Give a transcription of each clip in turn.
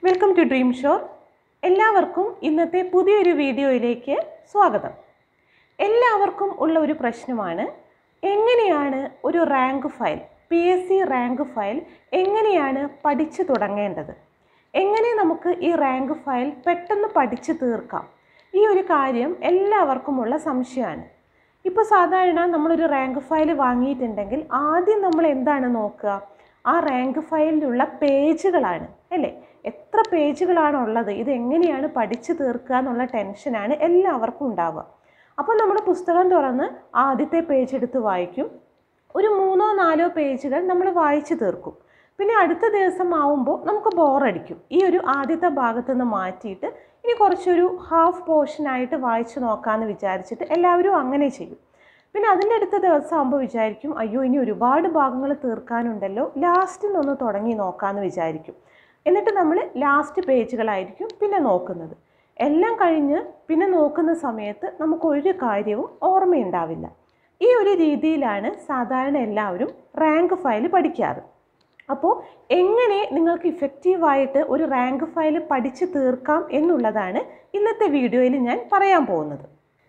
welcome to dream shore എല്ലാവർക്കും ഇന്നത്തെ പുതിയൊരു വീഡിയോയിലേക്ക് സ്വാഗതം എല്ലാവർക്കും ഉള്ള ഒരു പ്രശ്നമാണ് എങ്ങനെയാണ് ഒരു rank file P S C rank file എങ്ങനെയാണ് പഠിച്ചു തുടങ്ങേണ്ടത് എങ്ങനെ നമുക്ക് ഈ റാങ്ക് ഫയൽ പെട്ടെന്ന് പഠിച്ചു തീർക്കാം ഈ ഒരു കാര്യം എല്ലാവർക്കുമുള്ള സംശയമാണ് ഇപ്പോൾ സാധാരണ നമ്മളൊരു റാങ്ക് ഫയൽ വാങ്ങിയിട്ടുണ്ടെങ്കിൽ ആദ്യം നമ്മൾ എന്താണ് നോക്കുക ആ റാങ്ക് ഫയലിലുള്ള പേജുകളാണ് അല്ലേ എത്ര പേജുകളാണ് ഉള്ളത് ഇത് എങ്ങനെയാണ് പഠിച്ചു തീർക്കുക എന്നുള്ള ടെൻഷനാണ് എല്ലാവർക്കും ഉണ്ടാവുക അപ്പോൾ നമ്മൾ പുസ്തകം തുറന്ന് ആദ്യത്തെ പേജ് എടുത്ത് വായിക്കും ഒരു മൂന്നോ നാലോ പേജുകൾ നമ്മൾ വായിച്ചു തീർക്കും പിന്നെ അടുത്ത ദിവസം ആവുമ്പോൾ നമുക്ക് ബോറടിക്കും ഈ ഒരു ആദ്യത്തെ ഭാഗത്ത് നിന്ന് മാറ്റിയിട്ട് ഇനി കുറച്ചൊരു ഹാഫ് പോർഷനായിട്ട് വായിച്ചു നോക്കാമെന്ന് വിചാരിച്ചിട്ട് എല്ലാവരും അങ്ങനെ ചെയ്യും പിന്നെ അതിൻ്റെ അടുത്ത ദിവസം ആകുമ്പോൾ വിചാരിക്കും അയ്യോ ഇനി ഒരുപാട് ഭാഗങ്ങൾ തീർക്കാനുണ്ടല്ലോ ലാസ്റ്റിൽ നിന്ന് തുടങ്ങി നോക്കാമെന്ന് വിചാരിക്കും എന്നിട്ട് നമ്മൾ ലാസ്റ്റ് പേജുകളായിരിക്കും പിന്നെ നോക്കുന്നത് എല്ലാം കഴിഞ്ഞ് പിന്നെ നോക്കുന്ന സമയത്ത് നമുക്ക് ഒരു കാര്യവും ഓർമ്മയുണ്ടാവില്ല ഈ ഒരു രീതിയിലാണ് സാധാരണ എല്ലാവരും റാങ്ക് ഫയൽ പഠിക്കാറ് അപ്പോൾ എങ്ങനെ നിങ്ങൾക്ക് ഇഫക്റ്റീവായിട്ട് ഒരു റാങ്ക് ഫയൽ പഠിച്ച് തീർക്കാം എന്നുള്ളതാണ് ഇന്നത്തെ വീഡിയോയിൽ ഞാൻ പറയാൻ പോകുന്നത്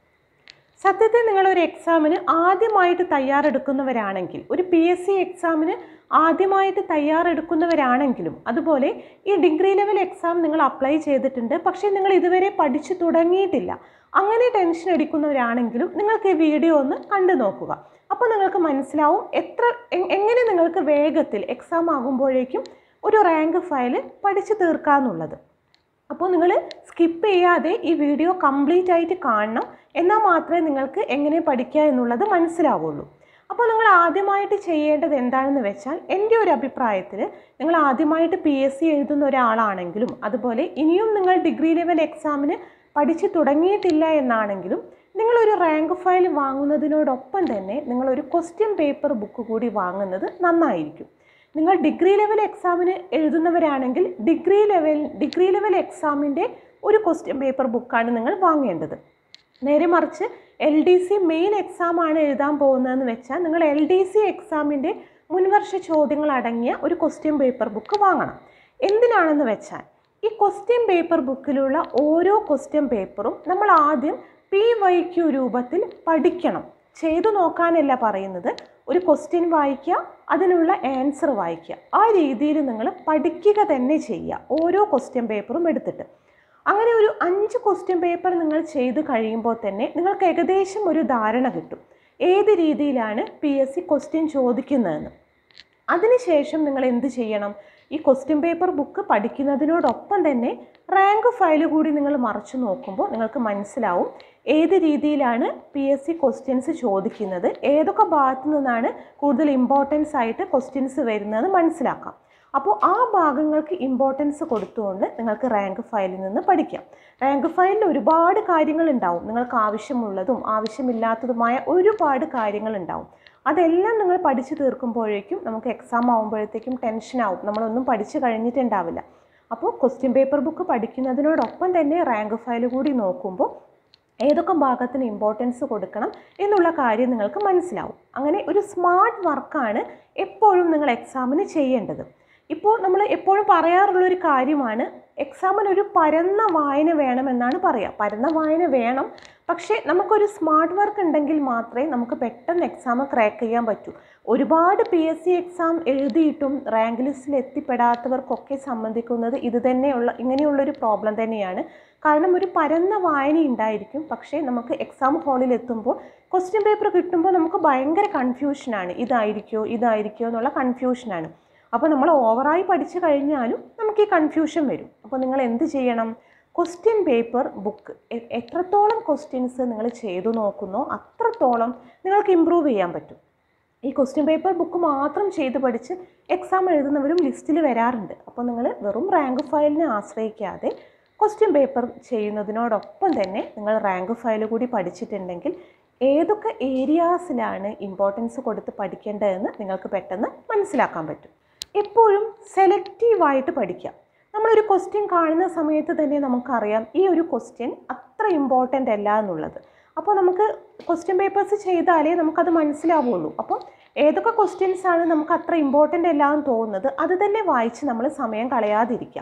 സത്യത്തിൽ നിങ്ങളൊരു എക്സാമിന് ആദ്യമായിട്ട് തയ്യാറെടുക്കുന്നവരാണെങ്കിൽ ഒരു പി എസ് സി എക്സാമിന് ആദ്യമായിട്ട് തയ്യാറെടുക്കുന്നവരാണെങ്കിലും അതുപോലെ ഈ ഡിഗ്രി ലെവൽ എക്സാം നിങ്ങൾ അപ്ലൈ ചെയ്തിട്ടുണ്ട് പക്ഷേ നിങ്ങൾ ഇതുവരെ പഠിച്ചു തുടങ്ങിയിട്ടില്ല അങ്ങനെ ടെൻഷൻ അടിക്കുന്നവരാണെങ്കിലും നിങ്ങൾക്ക് ഈ വീഡിയോ ഒന്ന് കണ്ടു നോക്കുക അപ്പോൾ നിങ്ങൾക്ക് മനസ്സിലാവും എത്ര എ- എങ്ങനെ നിങ്ങൾക്ക് വേഗത്തിൽ എക്സാം ആകുമ്പോഴേക്കും ഒരു റാങ്ക് ഫയൽ പഠിച്ചു തീർക്കാമെന്നുള്ളത് അപ്പോൾ നിങ്ങൾ സ്കിപ്പ് ചെയ്യാതെ ഈ വീഡിയോ കംപ്ലീറ്റ് ആയിട്ട് കാണണം എന്നാൽ മാത്രമേ നിങ്ങൾക്ക് എങ്ങനെ പഠിക്കുക എന്നുള്ളത് മനസ്സിലാവുള്ളൂ അപ്പോൾ നിങ്ങൾ ആദ്യമായിട്ട് ചെയ്യേണ്ടത് എന്താണെന്ന് വെച്ചാൽ എൻ്റെ ഒരു അഭിപ്രായത്തിൽ നിങ്ങൾ ആദ്യമായിട്ട് പി എസ് സി എഴുതുന്ന ഒരാളാണെങ്കിലും അതുപോലെ ഇനിയും നിങ്ങൾ ഡിഗ്രി ലെവൽ എക്സാമിന് പഠിച്ചു തുടങ്ങിയിട്ടില്ല എന്നാണെങ്കിലും നിങ്ങളൊരു റാങ്ക് ഫയൽ വാങ്ങുന്നതിനോടൊപ്പം തന്നെ നിങ്ങളൊരു ക്വസ്റ്റ്യൻ പേപ്പർ ബുക്ക് കൂടി വാങ്ങുന്നത് നന്നായിരിക്കും നിങ്ങൾ ഡിഗ്രി ലെവൽ എക്സാമിന് എഴുതുന്നവരാണെങ്കിൽ ഡിഗ്രി ലെവൽ ഡിഗ്രി ലെവൽ എക്സാമിൻ്റെ ഒരു ക്വസ്റ്റ്യൻ പേപ്പർ ബുക്കാണ് നിങ്ങൾ വാങ്ങേണ്ടത് നേരെ മറിച്ച് L D C main exam ആണ് എഴുതാൻ പോകുന്നതെന്ന് വെച്ചാൽ നിങ്ങൾ എൽ ഡി സി എക്സാമിൻ്റെ മുൻവർഷ ചോദ്യങ്ങൾ അടങ്ങിയ ഒരു ക്വസ്റ്റ്യൻ പേപ്പർ ബുക്ക് വാങ്ങണം എന്തിനാണെന്ന് വെച്ചാൽ ഈ ക്വസ്റ്റ്യൻ പേപ്പർ ബുക്കിലുള്ള ഓരോ ക്വസ്റ്റ്യൻ പേപ്പറും നമ്മൾ ആദ്യം പി വൈ ക്യു രൂപത്തിൽ പഠിക്കണം ചെയ്തു നോക്കാനല്ല പറയുന്നത് ഒരു ക്വസ്റ്റ്യൻ വായിക്കുക അതിനുള്ള ആൻസർ വായിക്കുക ആ രീതിയിൽ നിങ്ങൾ പഠിക്കുക തന്നെ ചെയ്യുക ഓരോ ക്വസ്റ്റ്യൻ പേപ്പറും എടുത്തിട്ട് അങ്ങനെ ഒരു അഞ്ച് ക്വസ്റ്റ്യൻ പേപ്പർ നിങ്ങൾ ചെയ്ത് കഴിയുമ്പോൾ തന്നെ നിങ്ങൾക്ക് ഏകദേശം ഒരു ധാരണ കിട്ടും ഏത് രീതിയിലാണ് പി എസ് സി ക്വസ്റ്റ്യൻ ചോദിക്കുന്നതെന്ന് അതിനുശേഷം നിങ്ങൾ എന്ത് ചെയ്യണം ഈ ക്വസ്റ്റ്യൻ പേപ്പർ ബുക്ക് പഠിക്കുന്നതിനോടൊപ്പം തന്നെ റാങ്ക് ഫയൽ കൂടി നിങ്ങൾ മറച്ചു നോക്കുമ്പോൾ നിങ്ങൾക്ക് മനസ്സിലാവും ഏത് രീതിയിലാണ് പി എസ് സി ക്വസ്റ്റ്യൻസ് ചോദിക്കുന്നത് ഏതൊക്കെ ഭാഗത്തു നിന്നാണ് കൂടുതൽ ഇമ്പോർട്ടൻസ് ആയിട്ട് ക്വസ്റ്റ്യൻസ് വരുന്നതെന്ന് മനസ്സിലാക്കാം അപ്പോൾ ആ ഭാഗങ്ങൾക്ക് ഇമ്പോർട്ടൻസ് കൊടുത്തുകൊണ്ട് നിങ്ങൾക്ക് റാങ്ക് ഫയലിൽ നിന്ന് പഠിക്കാം റാങ്ക് ഫയലിൽ ഒരുപാട് കാര്യങ്ങൾ ഉണ്ടാവും നിങ്ങൾക്ക് ആവശ്യമുള്ളതും ആവശ്യമില്ലാത്തതുമായ ഒരുപാട് കാര്യങ്ങൾ ഉണ്ടാവും അതെല്ലാം നിങ്ങൾ പഠിച്ചു തീർക്കുമ്പോഴേക്കും നമുക്ക് എക്സാം ആകുമ്പോഴത്തേക്കും ടെൻഷനാവും നമ്മളൊന്നും പഠിച്ചു കഴിഞ്ഞിട്ടുണ്ടാവില്ല അപ്പോൾ ക്വസ്റ്റ്യൻ പേപ്പർ ബുക്ക് പഠിക്കുന്നതിനോടൊപ്പം തന്നെ റാങ്ക് ഫയൽ കൂടി നോക്കുമ്പോൾ ഏതൊക്കെ ഭാഗത്തിന് ഇമ്പോർട്ടൻസ് കൊടുക്കണം എന്നുള്ള കാര്യം നിങ്ങൾക്ക് മനസ്സിലാവും അങ്ങനെ ഒരു സ്മാർട്ട് വർക്കാണ് എപ്പോഴും നിങ്ങൾ എക്സാമിന് ചെയ്യേണ്ടത് ഇപ്പോൾ നമ്മൾ എപ്പോഴും പറയാറുള്ളൊരു കാര്യമാണ് എക്സാമിന് ഒരു പരന്ന വായന വേണമെന്നാണ് പറയുക പരന്ന വായന വേണം പക്ഷേ നമുക്കൊരു സ്മാർട്ട് വർക്ക് ഉണ്ടെങ്കിൽ മാത്രമേ നമുക്ക് പെട്ടെന്ന് എക്സാം ക്രാക്ക് ചെയ്യാൻ പറ്റൂ ഒരുപാട് പി എസ് സി എക്സാം എഴുതിയിട്ടും റാങ്ക് ലിസ്റ്റിൽ എത്തിപ്പെടാത്തവർക്കൊക്കെ സംബന്ധിക്കുന്നത് ഇത് തന്നെയുള്ള ഇങ്ങനെയുള്ളൊരു പ്രോബ്ലം തന്നെയാണ് കാരണം ഒരു പരന്ന വായന ഉണ്ടായിരിക്കും പക്ഷേ നമുക്ക് എക്സാം ഹാളിൽ എത്തുമ്പോൾ ക്വസ്റ്റ്യൻ പേപ്പർ കിട്ടുമ്പോൾ നമുക്ക് ഭയങ്കര കൺഫ്യൂഷനാണ് ഇതായിരിക്കോ ഇതായിരിക്കോ എന്നുള്ള കൺഫ്യൂഷനാണ് അപ്പോൾ നമ്മൾ ഓവറായി പഠിച്ചു കഴിഞ്ഞാലും നമുക്ക് ഈ കൺഫ്യൂഷൻ വരും അപ്പോൾ നിങ്ങൾ എന്ത് ചെയ്യണം ക്വസ്റ്റ്യൻ പേപ്പർ ബുക്ക് എത്രത്തോളം ക്വസ്റ്റ്യൻസ് നിങ്ങൾ ചെയ്തു നോക്കുന്നോ അത്രത്തോളം നിങ്ങൾക്ക് ഇമ്പ്രൂവ് ചെയ്യാൻ പറ്റും ഈ ക്വസ്റ്റ്യൻ പേപ്പർ ബുക്ക് മാത്രം ചെയ്ത് പഠിച്ച് എക്സാം എഴുതുന്നവരും ലിസ്റ്റിൽ വരാറുണ്ട് അപ്പോൾ നിങ്ങൾ വെറും റാങ്ക് ഫയലിനെ ആശ്രയിക്കാതെ ക്വസ്റ്റ്യൻ പേപ്പർ ചെയ്യുന്നതിനോടൊപ്പം തന്നെ നിങ്ങൾ റാങ്ക് ഫയൽ കൂടി പഠിച്ചിട്ടുണ്ടെങ്കിൽ ഏതൊക്കെ ഏരിയാസിലാണ് ഇമ്പോർട്ടൻസ് കൊടുത്ത് പഠിക്കേണ്ടതെന്ന് നിങ്ങൾക്ക് പെട്ടെന്ന് മനസ്സിലാക്കാൻ പറ്റും എപ്പോഴും സെലക്റ്റീവായിട്ട് പഠിക്കാം നമ്മളൊരു ക്വസ്റ്റ്യൻ കാണുന്ന സമയത്ത് തന്നെ നമുക്കറിയാം ഈ ഒരു ക്വസ്റ്റ്യൻ അത്ര ഇമ്പോർട്ടൻ്റ് അല്ല എന്നുള്ളത് അപ്പോൾ നമുക്ക് ക്വസ്റ്റ്യൻ പേപ്പേഴ്സ് ചെയ്താലേ നമുക്കത് മനസ്സിലാവുള്ളൂ അപ്പം ഏതൊക്കെ ക്വസ്റ്റ്യൻസ് ആണ് നമുക്ക് അത്ര ഇമ്പോർട്ടൻ്റ് അല്ല എന്ന് തോന്നുന്നത് അത് തന്നെ വായിച്ച് നമ്മൾ സമയം കളയാതിരിക്കാം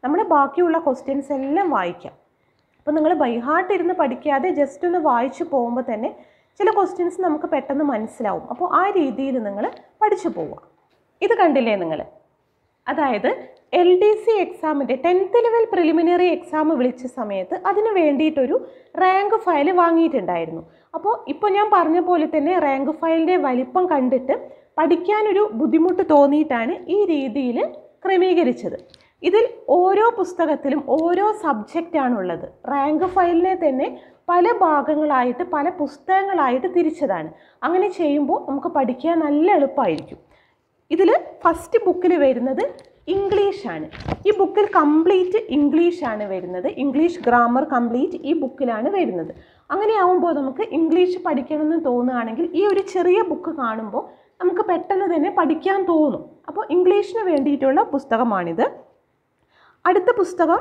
നമ്മുടെ ബാക്കിയുള്ള ക്വസ്റ്റ്യൻസ് എല്ലാം വായിക്കാം അപ്പോൾ നിങ്ങൾ ബൈഹാർട്ട് ഇരുന്ന് പഠിക്കാതെ ജസ്റ്റ് ഒന്ന് വായിച്ചു പോകുമ്പോൾ തന്നെ ചില ക്വസ്റ്റ്യൻസ് നമുക്ക് പെട്ടെന്ന് മനസ്സിലാവും അപ്പോൾ ആ രീതിയിൽ നിങ്ങൾ പഠിച്ചു പോവുക ഇത് കണ്ടില്ലേ നിങ്ങൾ അതായത് എൽ ഡി സി എക്സാമിൻ്റെ ടെൻത്ത് ലെവൽ പ്രിലിമിനറി എക്സാം വിളിച്ച സമയത്ത് അതിന് വേണ്ടിയിട്ടൊരു റാങ്ക് ഫയൽ വാങ്ങിയിട്ടുണ്ടായിരുന്നു അപ്പോൾ ഇപ്പോൾ ഞാൻ പറഞ്ഞ പോലെ തന്നെ റാങ്ക് ഫയലിൻ്റെ വലിപ്പം കണ്ടിട്ട് പഠിക്കാനൊരു ബുദ്ധിമുട്ട് തോന്നിയിട്ടാണ് ഈ രീതിയിൽ ക്രമീകരിച്ചത് ഇതിൽ ഓരോ പുസ്തകത്തിലും ഓരോ സബ്ജക്റ്റാണുള്ളത് റാങ്ക് ഫയലിനെ തന്നെ പല ഭാഗങ്ങളായിട്ട് പല പുസ്തകങ്ങളായിട്ട് തിരിച്ചതാണ് അങ്ങനെ ചെയ്യുമ്പോൾ നമുക്ക് പഠിക്കാൻ നല്ല എളുപ്പമായിരിക്കും ഇതിൽ ഫസ്റ്റ് ബുക്കിൽ വരുന്നത് ഇംഗ്ലീഷാണ് ഈ ബുക്കിൽ കംപ്ലീറ്റ് ഇംഗ്ലീഷാണ് വരുന്നത് ഇംഗ്ലീഷ് ഗ്രാമർ കംപ്ലീറ്റ് ഈ ബുക്കിലാണ് വരുന്നത് അങ്ങനെ ആവുമ്പോൾ നമുക്ക് ഇംഗ്ലീഷ് പഠിക്കണമെന്ന് തോന്നുകയാണെങ്കിൽ ഈ ഒരു ചെറിയ ബുക്ക് കാണുമ്പോൾ നമുക്ക് പെട്ടെന്ന് തന്നെ പഠിക്കാൻ തോന്നും അപ്പോൾ ഇംഗ്ലീഷിന് വേണ്ടിയിട്ടുള്ള പുസ്തകമാണിത് അടുത്ത പുസ്തകം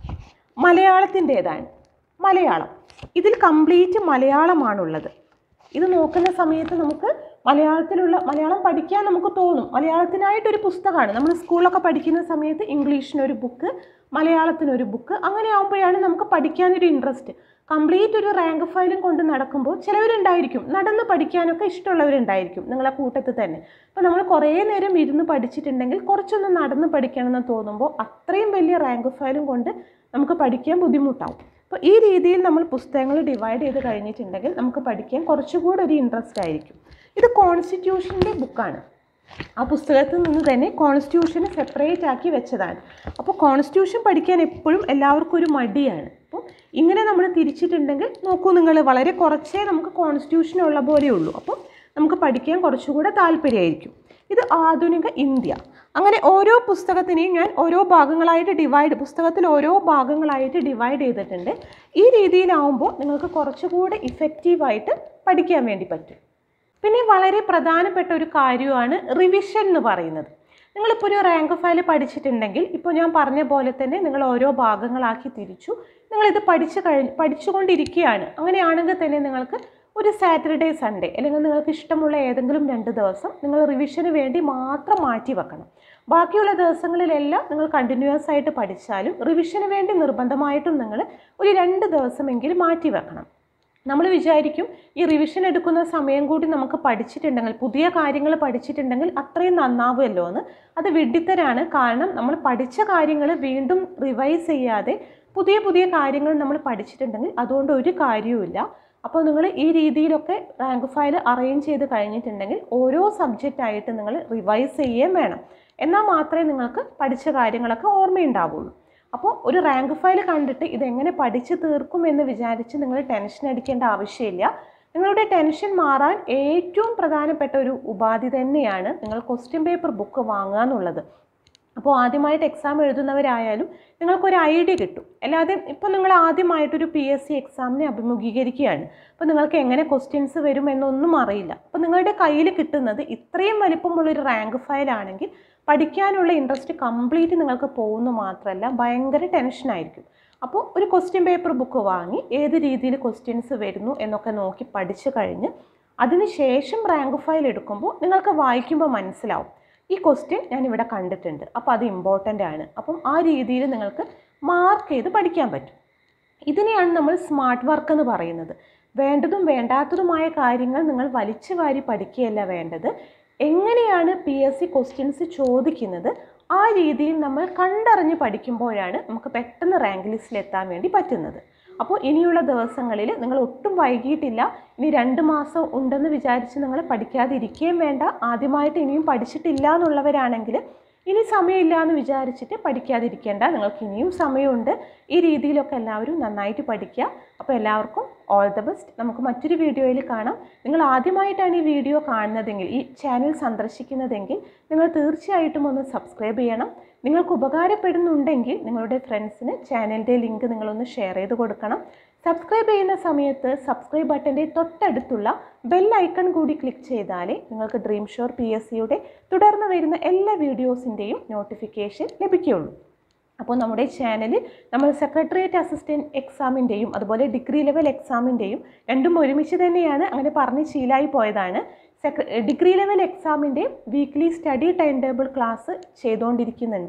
മലയാളത്തിൻ്റേതാണ് മലയാളം ഇതിൽ കംപ്ലീറ്റ് മലയാളമാണുള്ളത് ഇത് നോക്കുന്ന സമയത്ത് നമുക്ക് മലയാളത്തിലുള്ള മലയാളം പഠിക്കാൻ നമുക്ക് തോന്നും മലയാളത്തിനായിട്ടൊരു പുസ്തകമാണ് നമ്മൾ സ്കൂളിലൊക്കെ പഠിക്കുന്ന സമയത്ത് ഇംഗ്ലീഷിനൊരു ബുക്ക് മലയാളത്തിനൊരു ബുക്ക് അങ്ങനെ ആകുമ്പോഴാണ് നമുക്ക് പഠിക്കാനൊരു ഇൻട്രസ്റ്റ് കംപ്ലീറ്റ് ഒരു റാങ്ക് ഫയലും കൊണ്ട് നടക്കുമ്പോൾ ചിലവരുണ്ടായിരിക്കും നടന്ന് പഠിക്കാനൊക്കെ ഇഷ്ടമുള്ളവരുണ്ടായിരിക്കും നിങ്ങളെ കൂട്ടത്തിൽ തന്നെ അപ്പോൾ നമ്മൾ കുറേ നേരം ഇരുന്ന് പഠിച്ചിട്ടുണ്ടെങ്കിൽ കുറച്ചൊന്ന് നടന്ന് പഠിക്കണമെന്ന് തോന്നുമ്പോൾ അത്രയും വലിയ റാങ്ക് ഫയലും കൊണ്ട് നമുക്ക് പഠിക്കാൻ ബുദ്ധിമുട്ടാവും അപ്പോൾ ഈ രീതിയിൽ നമ്മൾ പുസ്തകങ്ങൾ ഡിവൈഡ് ചെയ്ത് കഴിഞ്ഞിട്ടുണ്ടെങ്കിൽ നമുക്ക് പഠിക്കാൻ കുറച്ചുകൂടി ഒരു ഇൻട്രസ്റ്റ് ആയിരിക്കും ഇത് കോൺസ്റ്റിറ്റ്യൂഷൻ്റെ ബുക്കാണ് ആ പുസ്തകത്തിൽ നിന്ന് തന്നെ കോൺസ്റ്റിറ്റ്യൂഷന് സെപ്പറേറ്റ് ആക്കി വെച്ചതാണ് അപ്പോൾ കോൺസ്റ്റിറ്റ്യൂഷൻ പഠിക്കാൻ എപ്പോഴും എല്ലാവർക്കും ഒരു മടിയാണ് അപ്പോൾ ഇങ്ങനെ നമ്മൾ തിരിച്ചിട്ടുണ്ടെങ്കിൽ നോക്കൂ നിങ്ങൾ വളരെ കുറച്ചേ നമുക്ക് കോൺസ്റ്റിറ്റ്യൂഷൻ ഉള്ള പോലെയുള്ളൂ അപ്പോൾ നമുക്ക് പഠിക്കാൻ കുറച്ചുകൂടെ താല്പര്യമായിരിക്കും ഇത് ആധുനിക ഇന്ത്യ അങ്ങനെ ഓരോ പുസ്തകത്തിനെയും ഞാൻ ഓരോ ഭാഗങ്ങളായിട്ട് ഡിവൈഡ് പുസ്തകത്തിൽ ഓരോ ഭാഗങ്ങളായിട്ട് ഡിവൈഡ് ചെയ്തിട്ടുണ്ട് ഈ രീതിയിലാവുമ്പോൾ നിങ്ങൾക്ക് കുറച്ചുകൂടെ ഇഫക്റ്റീവായിട്ട് പഠിക്കാൻ വേണ്ടി പറ്റും പിന്നെ വളരെ പ്രധാനപ്പെട്ട ഒരു കാര്യമാണ് റിവിഷൻ എന്ന് പറയുന്നത് നിങ്ങളിപ്പോൾ ഒരു റാങ്ക് ഫയൽ പഠിച്ചിട്ടുണ്ടെങ്കിൽ ഇപ്പോൾ ഞാൻ പറഞ്ഞ പോലെ തന്നെ നിങ്ങൾ ഓരോ ഭാഗങ്ങളാക്കി തിരിച്ചു നിങ്ങളിത് പഠിച്ചു കഴിഞ്ഞ് പഠിച്ചുകൊണ്ടിരിക്കുകയാണ് അങ്ങനെയാണെങ്കിൽ തന്നെ നിങ്ങൾക്ക് ഒരു സാറ്റർഡേ സൺഡേ അല്ലെങ്കിൽ നിങ്ങൾക്ക് ഇഷ്ടമുള്ള ഏതെങ്കിലും രണ്ട് ദിവസം നിങ്ങൾ റിവിഷന് വേണ്ടി മാത്രം മാറ്റി വെക്കണം ബാക്കിയുള്ള ദിവസങ്ങളിലെല്ലാം നിങ്ങൾ കണ്ടിന്യൂസ് ആയിട്ട് പഠിച്ചാലും റിവിഷന് വേണ്ടി നിർബന്ധമായിട്ടും നിങ്ങൾ ഒരു രണ്ട് ദിവസമെങ്കിലും മാറ്റി വെക്കണം നമ്മൾ വിചാരിക്കും ഈ റിവിഷൻ എടുക്കുന്ന സമയം കൂടി നമുക്ക് പഠിച്ചിട്ടുണ്ടെങ്കിൽ പുതിയ കാര്യങ്ങൾ പഠിച്ചിട്ടുണ്ടെങ്കിൽ അത്രയും നന്നാവുമല്ലോ എന്ന് അത് വിഡ്ഢിത്തരാണ് കാരണം നമ്മൾ പഠിച്ച കാര്യങ്ങൾ വീണ്ടും റിവൈസ് ചെയ്യാതെ പുതിയ പുതിയ കാര്യങ്ങൾ നമ്മൾ പഠിച്ചിട്ടുണ്ടെങ്കിൽ അതുകൊണ്ട് ഒരു കാര്യവുമില്ല അപ്പോൾ നിങ്ങൾ ഈ രീതിയിലൊക്കെ റാങ്ക് ഫയൽ അറേഞ്ച് ചെയ്ത് കഴിഞ്ഞിട്ടുണ്ടെങ്കിൽ ഓരോ സബ്ജക്റ്റായിട്ട് നിങ്ങൾ റിവൈസ് ചെയ്യുകയും വേണം എന്നാൽ മാത്രമേ നിങ്ങൾക്ക് പഠിച്ച കാര്യങ്ങളൊക്കെ ഓർമ്മയുണ്ടാവുള്ളൂ അപ്പോൾ ഒരു റാങ്ക് ഫയൽ കണ്ടിട്ട് ഇതെങ്ങനെ പഠിച്ച് തീർക്കും എന്ന് വിചാരിച്ച് നിങ്ങൾ ടെൻഷൻ അടിക്കേണ്ട ആവശ്യമില്ല നിങ്ങളുടെ ടെൻഷൻ മാറാൻ ഏറ്റവും പ്രധാനപ്പെട്ട ഒരു ഉപാധി തന്നെയാണ് നിങ്ങൾ ക്വസ്റ്റ്യൻ പേപ്പർ ബുക്ക് വാങ്ങുക എന്നുള്ളത് അപ്പോൾ ആദ്യമായിട്ട് എക്സാം എഴുതുന്നവരായാലും നിങ്ങൾക്കൊരു ഐഡിയ കിട്ടും അല്ലാതെ ഇപ്പോൾ നിങ്ങൾ ആദ്യമായിട്ടൊരു പി എസ് സി എക്സാമിനെ അഭിമുഖീകരിക്കുകയാണ് അപ്പോൾ നിങ്ങൾക്ക് എങ്ങനെ ക്വസ്റ്റ്യൻസ് വരും എന്നൊന്നും അറിയില്ല അപ്പോൾ നിങ്ങളുടെ കയ്യിൽ കിട്ടുന്നത് ഇത്രയും വലിപ്പമുള്ളൊരു റാങ്ക് ഫയലാണെങ്കിൽ പഠിക്കാനുള്ള ഇൻട്രസ്റ്റ് കംപ്ലീറ്റ് നിങ്ങൾക്ക് പോകുന്നു മാത്രമല്ല ഭയങ്കര ടെൻഷനായിരിക്കും അപ്പോൾ ഒരു ക്വസ്റ്റ്യൻ പേപ്പർ ബുക്ക് വാങ്ങി ഏത് രീതിയിൽ ക്വസ്റ്റ്യൻസ് വരുന്നു എന്നൊക്കെ നോക്കി പഠിച്ചു കഴിഞ്ഞ് അതിനുശേഷം റാങ്ക് ഫയൽ എടുക്കുമ്പോൾ നിങ്ങൾക്ക് വായിക്കുമ്പോൾ മനസ്സിലാവും ഈ ക്വസ്റ്റ്യൻ ഞാൻ ഇവിടെ കണ്ടിട്ടുണ്ട് അപ്പോൾ അത് ഇമ്പോർട്ടൻ്റ് ആണ് അപ്പം ആ രീതിയിൽ നിങ്ങൾക്ക് മാർക്ക് ചെയ്ത് പഠിക്കാൻ പറ്റും ഇതിനെയാണ് നമ്മൾ സ്മാർട്ട് വർക്ക് എന്ന് പറയുന്നത് വേണ്ടതും വേണ്ടാത്തതുമായ കാര്യങ്ങൾ നിങ്ങൾ വലിച്ചു വാരി പഠിക്കുകയല്ല വേണ്ടത് എങ്ങനെയാണ് പി എസ് സി ക്വസ്റ്റ്യൻസ് ചോദിക്കുന്നത് ആ രീതിയിൽ നമ്മൾ കണ്ടറിഞ്ഞ് പഠിക്കുമ്പോഴാണ് നമുക്ക് പെട്ടെന്ന് റാങ്ക് ലിസ്റ്റിൽ എത്താൻ വേണ്ടി പറ്റുന്നത് അപ്പോൾ ഇനിയുള്ള ദിവസങ്ങളിൽ നിങ്ങൾ ഒട്ടും വൈകിയിട്ടില്ല ഇനി രണ്ട് മാസം ഉണ്ടെന്ന് വിചാരിച്ച് നിങ്ങൾ പഠിക്കാതിരിക്കുകയും വേണ്ട ആദ്യമായിട്ട് ഇനിയും പഠിച്ചിട്ടില്ല എന്നുള്ളവരാണെങ്കിൽ ഇനി സമയമില്ല എന്ന് വിചാരിച്ചിട്ട് പഠിക്കാതിരിക്കേണ്ട നിങ്ങൾക്ക് ഇനിയും സമയമുണ്ട് ഈ രീതിയിലൊക്കെ എല്ലാവരും നന്നായിട്ട് പഠിക്കുക അപ്പോൾ എല്ലാവർക്കും ഓൾ ദ ബെസ്റ്റ് നമുക്ക് മറ്റൊരു വീഡിയോയിൽ കാണാം നിങ്ങൾ ആദ്യമായിട്ടാണ് ഈ വീഡിയോ കാണുന്നതെങ്കിൽ ഈ ചാനൽ സന്ദർശിക്കുന്നതെങ്കിൽ നിങ്ങൾ തീർച്ചയായിട്ടും ഒന്ന് സബ്സ്ക്രൈബ് ചെയ്യണം നിങ്ങൾക്ക് ഉപകാരപ്പെടുന്നുണ്ടെങ്കിൽ നിങ്ങളുടെ ഫ്രണ്ട്സിന് ചാനലിൻ്റെ ലിങ്ക് നിങ്ങളൊന്ന് ഷെയർ ചെയ്ത് കൊടുക്കണം സബ്സ്ക്രൈബ് ചെയ്യുന്ന സമയത്ത് സബ്സ്ക്രൈബ് ബട്ടൻ്റെ തൊട്ടടുത്തുള്ള ബെൽ ഐക്കൺ കൂടി ക്ലിക്ക് ചെയ്താലേ നിങ്ങൾക്ക് ഡ്രീം ഷോർ പി എസ് സിയുടെ തുടർന്ന് വരുന്ന എല്ലാ വീഡിയോസിൻ്റെയും നോട്ടിഫിക്കേഷൻ ലഭിക്കുകയുള്ളൂ അപ്പോൾ നമ്മുടെ ചാനലിൽ നമ്മൾ സെക്രട്ടേറിയറ്റ് അസിസ്റ്റൻറ്റ് എക്സാമിൻ്റെയും അതുപോലെ ഡിഗ്രി ലെവൽ എക്സാമിൻ്റെയും രണ്ടും ഒരുമിച്ച് തന്നെയാണ് അങ്ങനെ പറഞ്ഞ് ശീലായി പോയതാണ് സെക്ര ഡിഗ്രി ലെവൽ എക്സാമിൻ്റെ weekly study time table class ചെയ്തുകൊണ്ടിരിക്കുന്നുണ്ട്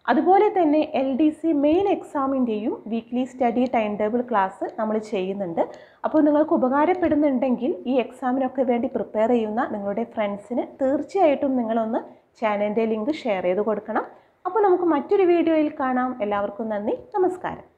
അതുപോലെ തന്നെ എൽ ഡി സി മെയിൻ എക്സാമിൻ്റെയും weekly study time table class നമ്മൾ ചെയ്യുന്നുണ്ട് അപ്പോൾ നിങ്ങൾക്ക് ഉപകാരപ്പെടുന്നുണ്ടെങ്കിൽ ഈ എക്സാമിനൊക്കെ വേണ്ടി പ്രിപ്പയർ ചെയ്യുന്ന നിങ്ങളുടെ ഫ്രണ്ട്സിന് തീർച്ചയായിട്ടും നിങ്ങളൊന്ന് ചാനലിൻ്റെ ലിങ്ക് ഷെയർ ചെയ്ത് കൊടുക്കണം അപ്പോൾ നമുക്ക് മറ്റൊരു വീഡിയോയിൽ കാണാം എല്ലാവർക്കും നന്ദി നമസ്കാരം